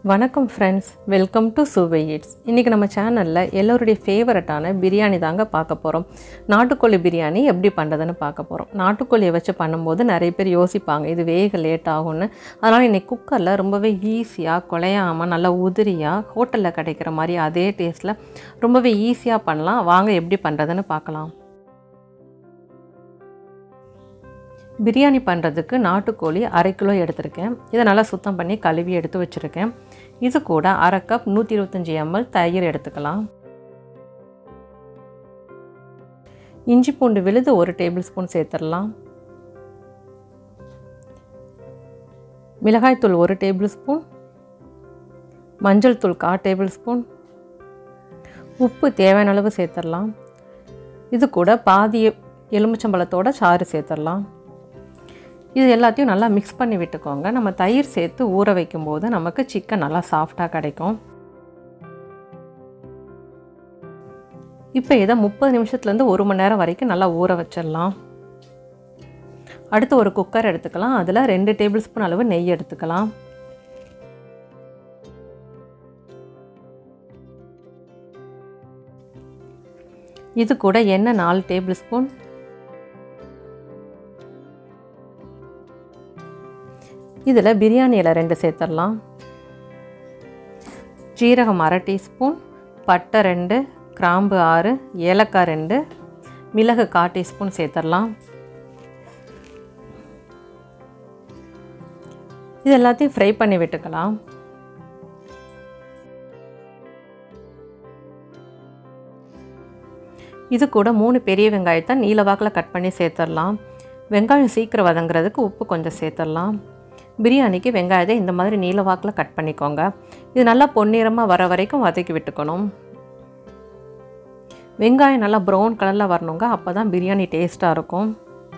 வணக்கம் friends welcome to சுவை it's இன்றைக்கி நம்ம சேனலில் எல்லோருடைய ஃபேவரட்டான பிரியாணி தாங்க பார்க்க போகிறோம் நாட்டுக்கோழி பிரியாணி எப்படி பண்ணுறதுன்னு பார்க்க போகிறோம் நாட்டுக்கோழியை வச்சு பண்ணும்போது நிறைய பேர் யோசிப்பாங்க இது வேக லேட் ஆகும்னு அதனால் இன்றைக்கி குக்கரில் ரொம்பவே ஈஸியாக குலையாமல் நல்லா உதிரியாக ஹோட்டலில் கிடைக்கிற மாதிரி அதே டேஸ்ட்டில் ரொம்பவே ஈஸியாக பண்ணலாம் வாங்க எப்படி பண்ணுறதுன்னு பார்க்கலாம் பிரியாணி பண்ணுறதுக்கு நாட்டுக்கோழி அரை கிலோ எடுத்திருக்கேன் இதை நல்லா சுத்தம் பண்ணி கழுவி எடுத்து வச்சுருக்கேன் இது கூட அரை கப் நூற்றி இருபத்தஞ்சி எம்எல் தயிர் எடுத்துக்கலாம் இஞ்சி பூண்டு விழுது ஒரு டேபிள் ஸ்பூன் சேர்த்துடலாம் மிளகாய்த்தூள் ஒரு டேபிள் ஸ்பூன் மஞ்சள் தூள் கா டேபிள் ஸ்பூன் உப்பு தேவையான அளவு சேர்த்துடலாம் இது கூட பாதி எலுமிச்சம்பழத்தோட சாறு சேர்த்துடலாம் இது எல்லாத்தையும் நல்லா மிக்ஸ் பண்ணி விட்டுக்கோங்க நம்ம தயிர் சேர்த்து ஊற வைக்கும்போது நமக்கு சிக்கன் நல்லா சாஃப்டாக கிடைக்கும் இப்போ இதை முப்பது நிமிஷத்துலேருந்து ஒரு மணி நேரம் வரைக்கும் நல்லா ஊற வச்சிடலாம் அடுத்து ஒரு குக்கர் எடுத்துக்கலாம் அதில் ரெண்டு டேபிள் ஸ்பூன் அளவு நெய் எடுத்துக்கலாம் இது கூட எண்ணெய் நாலு டேபிள் ஸ்பூன் இதில் பிரியாணி இலை ரெண்டு சேர்த்துடலாம் ஜீரகம் அரை டீஸ்பூன் பட்டை ரெண்டு கிராம்பு ஆறு ஏலக்காய் ரெண்டு மிளகு கால் டீஸ்பூன் சேர்த்துடலாம் இது எல்லாத்தையும் ஃப்ரை பண்ணி விட்டுக்கலாம் இது கூட மூணு பெரிய வெங்காயத்தை நீலவாக்கில் கட் பண்ணி சேர்த்துடலாம் வெங்காயம் சீக்கிரம் வதங்குறதுக்கு உப்பு கொஞ்சம் சேர்த்துடலாம் பிரியாணிக்கு வெங்காயத்தை இந்த மாதிரி நீலவாக்கில் கட் பண்ணிக்கோங்க இது நல்லா பொன்னிறமாக வர வரைக்கும் வதக்கி விட்டுக்கணும் வெங்காயம் நல்லா ப்ரௌன் கலரில் வரணுங்க அப்போ தான் பிரியாணி டேஸ்ட்டாக இருக்கும்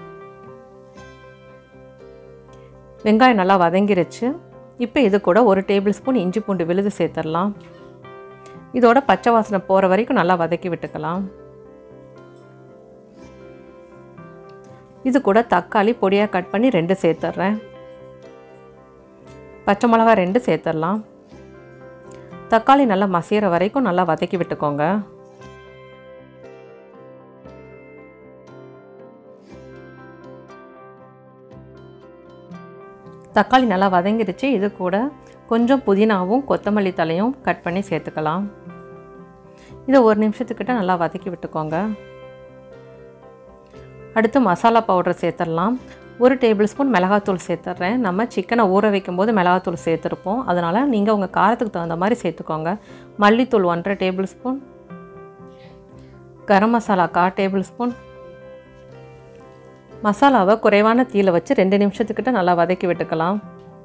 வெங்காயம் நல்லா வதங்கிருச்சு இப்போ இது கூட ஒரு டேபிள் ஸ்பூன் இஞ்சி பூண்டு விழுது சேர்த்துடலாம் இதோட பச்சை வாசனை போகிற வரைக்கும் நல்லா வதக்கி விட்டுக்கலாம் இது கூட தக்காளி பொடியாக கட் பண்ணி ரெண்டு சேர்த்துட்றேன் பச்சை மிளகா ரெண்டு சேர்த்துடலாம் தக்காளி நல்லா மசிகிற வரைக்கும் நல்லா வதக்கி விட்டுக்கோங்க தக்காளி நல்லா வதங்கிருச்சு இது கூட கொஞ்சம் புதினாவும் கொத்தமல்லி தலையும் கட் பண்ணி சேர்த்துக்கலாம் இதை ஒரு நிமிஷத்துக்கிட்ட நல்லா வதக்கி விட்டுக்கோங்க அடுத்து மசாலா பவுடர் சேர்த்துடலாம் ஒரு டேபிள் ஸ்பூன் மிளகாத்தூள் சேர்த்துட்றேன் நம்ம சிக்கனை ஊற வைக்கும்போது மிளகாத்தூள் சேர்த்துருப்போம் அதனால் நீங்கள் உங்கள் காரத்துக்கு தகுந்த மாதிரி சேர்த்துக்கோங்க மல்லித்தூள் ஒன்றரை டேபிள் ஸ்பூன் கரம் மசாலா கா டேபிள் ஸ்பூன் மசாலாவை குறைவான தீயில் வச்சு ரெண்டு நிமிஷத்துக்கிட்ட நல்லா வதக்கி விட்டுக்கலாம்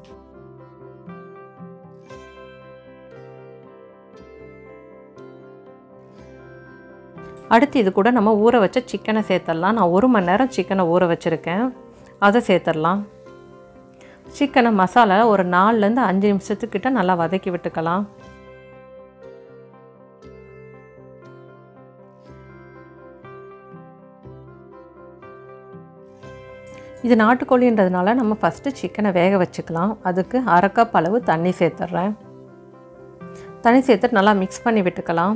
அடுத்து இது கூட நம்ம ஊற வச்ச சிக்கனை சேர்த்துடலாம் நான் ஒரு மணி நேரம் சிக்கனை ஊற வச்சுருக்கேன் அதை சேர்த்துடலாம் சிக்கனை மசாலா ஒரு நாலுலேருந்து அஞ்சு நிமிஷத்துக்கிட்ட நல்லா வதக்கி விட்டுக்கலாம் இது நாட்டுக்கோழின்றதுனால நம்ம ஃபஸ்ட்டு சிக்கனை வேக வச்சுக்கலாம் அதுக்கு அரை கப் அளவு தண்ணி சேர்த்துட்றேன் தண்ணி சேர்த்துட்டு நல்லா மிக்ஸ் பண்ணி விட்டுக்கலாம்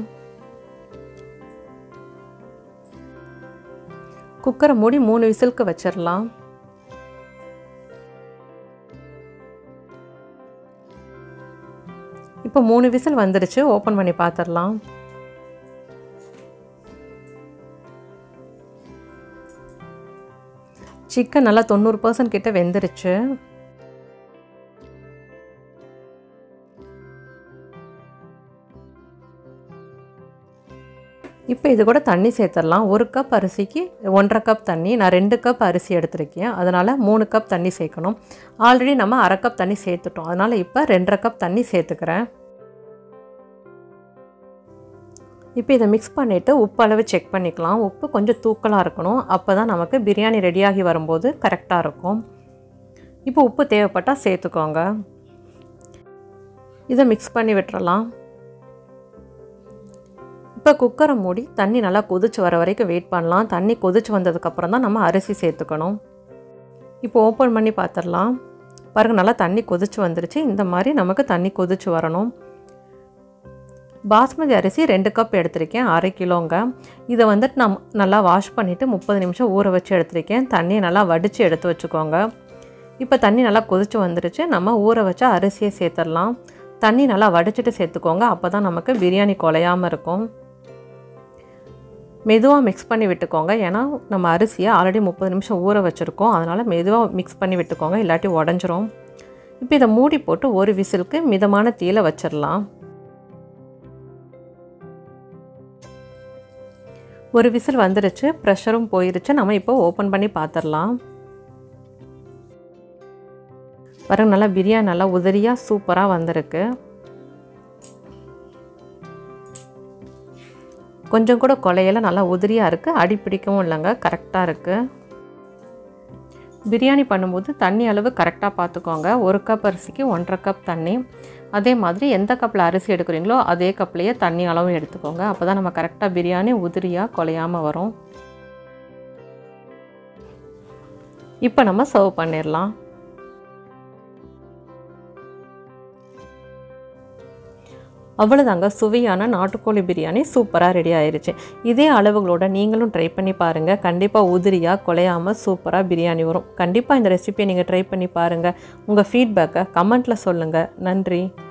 குக்கரை மூடி மூணு விசிலுக்கு வச்சிடலாம் இப்போ மூணு விசில் வந்துடுச்சு ஓப்பன் பண்ணி பார்த்துடலாம் சிக்கன் நல்லா தொண்ணூறு பர்சன்ட் கிட்ட வெந்துருச்சு இப்போ இது கூட தண்ணி சேர்த்துடலாம் ஒரு கப் அரிசிக்கு ஒன்றரை கப் தண்ணி நான் ரெண்டு கப் அரிசி எடுத்திருக்கேன் அதனால் மூணு கப் தண்ணி சேர்க்கணும் ஆல்ரெடி நம்ம அரை கப் தண்ணி சேர்த்துட்டோம் அதனால் இப்போ ரெண்டரை கப் தண்ணி சேர்த்துக்கிறேன் இப்போ இதை மிக்ஸ் பண்ணிவிட்டு உப்பு அளவு செக் பண்ணிக்கலாம் உப்பு கொஞ்சம் தூக்கலாக இருக்கணும் அப்போ தான் நமக்கு பிரியாணி ரெடியாகி வரும்போது கரெக்டாக இருக்கும் இப்போ உப்பு தேவைப்பட்டால் சேர்த்துக்கோங்க இதை மிக்ஸ் பண்ணி விட்டுறலாம் இப்போ குக்கரை மூடி தண்ணி நல்லா கொதிச்சு வர வரைக்கும் வெயிட் பண்ணலாம் தண்ணி கொதிச்சு வந்ததுக்கப்புறம் தான் நம்ம அரிசி சேர்த்துக்கணும் இப்போ ஓப்பன் பண்ணி பார்த்துடலாம் பாருங்கள் நல்லா தண்ணி கொதிச்சு வந்துருச்சு இந்த மாதிரி நமக்கு தண்ணி கொதிச்சு வரணும் பாஸ்மதி அரிசி ரெண்டு கப் எடுத்திருக்கேன் அரை கிலோங்க இதை வந்துட்டு நான் நல்லா வாஷ் பண்ணிவிட்டு முப்பது நிமிஷம் ஊற வச்சு எடுத்திருக்கேன் தண்ணியை நல்லா வடித்து எடுத்து வச்சுக்கோங்க இப்போ தண்ணி நல்லா கொதிச்சு வந்துருச்சு நம்ம ஊற வச்ச அரிசியை சேர்த்துடலாம் தண்ணி நல்லா வடிச்சிட்டு சேர்த்துக்கோங்க அப்போ தான் நமக்கு பிரியாணி குலையாமல் இருக்கும் மெதுவாக மிக்ஸ் பண்ணி விட்டுக்கோங்க ஏன்னா நம்ம அரிசியை ஆல்ரெடி முப்பது நிமிஷம் ஊற வச்சுருக்கோம் அதனால் மெதுவாக மிக்ஸ் பண்ணி விட்டுக்கோங்க இல்லாட்டி உடஞ்சிரும் இப்போ இதை மூடி போட்டு ஒரு விசிலுக்கு மிதமான தீயில வச்சிடலாம் ஒரு விசில் வந்துருச்சு ப்ரெஷரும் போயிருச்சு நம்ம இப்போ ஓப்பன் பண்ணி பார்த்துடலாம் பாருங்க நல்லா பிரியாணி நல்லா உதிரியாக சூப்பராக வந்திருக்கு கொஞ்சம் கூட கொலையில நல்லா உதிரியாக இருக்குது அடி பிடிக்கவும் இல்லைங்க கரெக்டாக இருக்குது பிரியாணி பண்ணும்போது தண்ணி அளவு கரெக்டாக பார்த்துக்கோங்க ஒரு கப் அரிசிக்கு ஒன்றரை கப் தண்ணி அதே மாதிரி எந்த கப்பில் அரிசி எடுக்கிறீங்களோ அதே கப்லேயே தண்ணி அளவும் எடுத்துக்கோங்க அப்போ தான் நம்ம கரெக்டாக பிரியாணி உதிரியாக குலையாமல் வரும் இப்போ நம்ம சர்வ் பண்ணிடலாம் அவ்வளோதாங்க சுவையான நாட்டுக்கோழி பிரியாணி சூப்பராக ரெடி ஆயிருச்சு இதே அளவுகளோட நீங்களும் ட்ரை பண்ணி பாருங்கள் கண்டிப்பாக உதிரியாக குலையாமல் சூப்பராக பிரியாணி வரும் கண்டிப்பாக இந்த ரெசிபியை நீங்கள் ட்ரை பண்ணி பாருங்கள் உங்கள் ஃபீட்பேக்கை கமெண்ட்டில் சொல்லுங்கள் நன்றி